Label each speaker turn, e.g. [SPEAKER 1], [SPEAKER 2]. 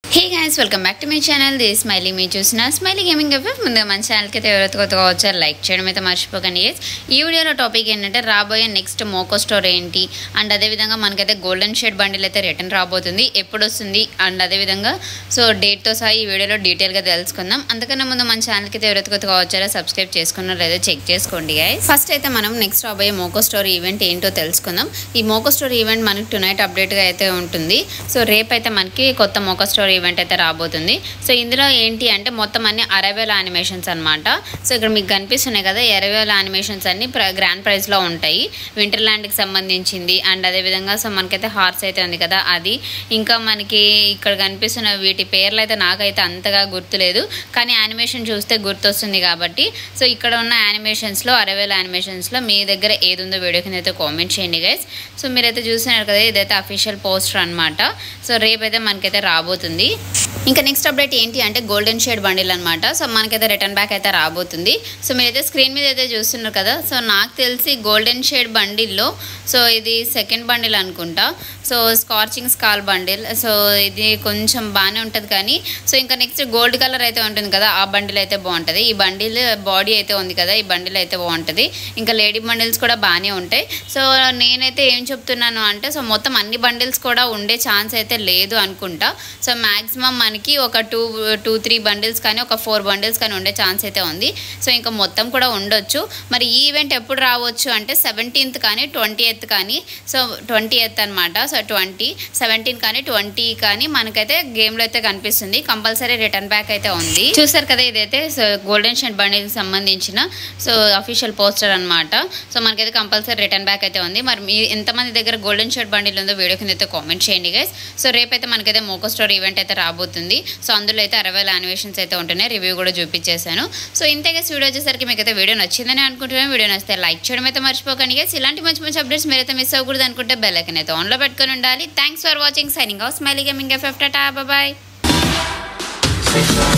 [SPEAKER 1] Hey guys welcome back to my channel the Smiley మీ చూసిన Smiley gaming F ముందుగా మన ఛానల్కి అయితే ఎవరైతే కొత్తగా వచ్చారు లైక్ చేయడం అయితే మర్చిపోకండి yes. ఈ వీడియోలో టాపిక్ ఏంటంటే రాబోయే నెక్స్ట్ మోకో స్టోర్ ఏంటి అండ్ అదేవిధంగా మనకైతే గోల్డెన్ షేడ్ బండిల్ అయితే రిటర్న్ రాబోతుంది ఎప్పుడు వస్తుంది అండ్ అదేవిధంగా సో డేట్తో సహా ఈ వీడియోలో డీటెయిల్గా తెలుసుకుందాం అంతకన్నా ముందు మన ఛానల్కి అయితే ఎవరైతే కొత్తగా వచ్చారో సబ్స్క్రైబ్ చేసుకున్నారో లేదో చెక్ చేసుకోండి గైస్ ఫస్ట్ అయితే మనం నెక్స్ట్ రాబోయే మోకో స్టోర్ ఈవెంట్ ఏంటో తెలుసుకుందాం ఈ మోకో స్టోర్ ఈవెంట్ మనకి టునైట్ అప్డేట్గా అయితే ఉంటుంది సో రేపు అయితే మనకి కొత్త మోకో స్టోర్ ఈవెంట్ అయితే రాబోతుంది సో ఇందులో ఏంటి అంటే మొత్తం అన్ని అరవేల యానిమేషన్స్ అనమాట సో ఇక్కడ మీకు కనిపిస్తున్నాయి కదా అరవేల యానిమేషన్స్ అన్ని ప్ర గ్రాండ్ ప్రైజ్లో ఉంటాయి వింటర్ ల్యాండ్కి సంబంధించింది అండ్ అదేవిధంగా సో మనకైతే హార్స్ అయితే ఉంది కదా అది ఇంకా మనకి ఇక్కడ కనిపిస్తున్న వీటి పేర్లు అయితే నాకైతే అంతగా గుర్తులేదు కానీ యానిమేషన్ చూస్తే గుర్తొస్తుంది కాబట్టి సో ఇక్కడ ఉన్న యానిమేషన్స్లో అరవేల యానిమేషన్స్లో మీ దగ్గర ఏది ఉందో వీడియో కింద అయితే కామెంట్ చేయండి గైస్ సో మీరైతే చూస్తున్నారు కదా ఇదైతే అఫీషియల్ పోస్టర్ అనమాట సో రేపైతే మనకైతే రాబోతుంది ఇంకా నెక్స్ట్ అప్డేట్ ఏంటి అంటే గోల్డెన్ షేడ్ బండిల్ అనమాట సో మనకైతే రిటర్న్ బ్యాక్ అయితే రాబోతుంది సో మీరైతే స్క్రీన్ మీద అయితే చూస్తున్నారు కదా సో నాకు తెలిసి గోల్డెన్ షేడ్ బండిల్లో సో ఇది సెకండ్ బండిల్ అనుకుంటా so scorching skull bundle so ఇది కొంచెం బాగానే ఉంటుంది కానీ సో ఇంకా నెక్స్ట్ గోల్డ్ కలర్ అయితే ఉంటుంది కదా ఆ బండిల్ అయితే బాగుంటుంది ఈ బండిల్ బాడీ అయితే ఉంది కదా ఈ బండిల్ అయితే బాగుంటుంది ఇంకా లేడీ బండిల్స్ కూడా బాగానే ఉంటాయి సో నేనైతే ఏం చెప్తున్నాను అంటే సో మొత్తం అన్ని బండిల్స్ కూడా ఉండే ఛాన్స్ అయితే లేదు అనుకుంటా సో మ్యాక్సిమం మనకి ఒక టూ టూ త్రీ బండిల్స్ కానీ ఒక ఫోర్ బండిల్స్ కానీ ఉండే ఛాన్స్ అయితే ఉంది సో ఇంకా మొత్తం కూడా ఉండొచ్చు మరి ఈ ఈవెంట్ ఎప్పుడు రావచ్చు అంటే సెవెంటీన్త్ కానీ ట్వంటీ ఎయిత్ కానీ సో ట్వంటీ ఎయిత్ అనమాట సో ట్వంటీ సెవెంటీన్ కానీ ట్వంటీ కానీ మనకైతే గేమ్లో అయితే కనిపిస్తుంది కంపల్సరీ రిటర్న్ బ్యాక్ అయితే ఉంది చూసారు కదా ఇదైతే సో గోల్డెన్ షెడ్ బండికి సంబంధించిన సో అఫీషియల్ పోస్టర్ అనమాట సో మనకైతే కంపల్సరీ రిటర్న్ బ్యాక్ అయితే ఉంది మరి మీ ఎంతమంది దగ్గర గోల్డెన్ షెడ్ బండిల్ ఉందో వీడియో కింద అయితే కామెంట్ చేయండి గైస్ సో రేపైతే మనకైతే మోకో స్టోర్ ఈవెంట్ అయితే రాబోతుంది సో అందులో అయితే అరవై యానిమేషన్స్ అయితే ఉంటున్నాయి రివ్యూ కూడా చూపించేశాను సో ఇంతగా వీడియో వచ్చేసరికి మీకు అయితే వీడియో నచ్చిందని అనుకుంటున్నాను వీడియో నచ్చితే లైక్ చేయడం అయితే మర్చిపోకండి గైస్ ఇలాంటి మంచి మంచి అప్డేట్స్ మీరైతే మిస్ అవ్వకూడదు అనుకుంటే బెల్ ఐకన్ అయితే ఆన్లో పెట్టుకొని ఉండాలి thanks for watching signing off Smiley gaming F tata bye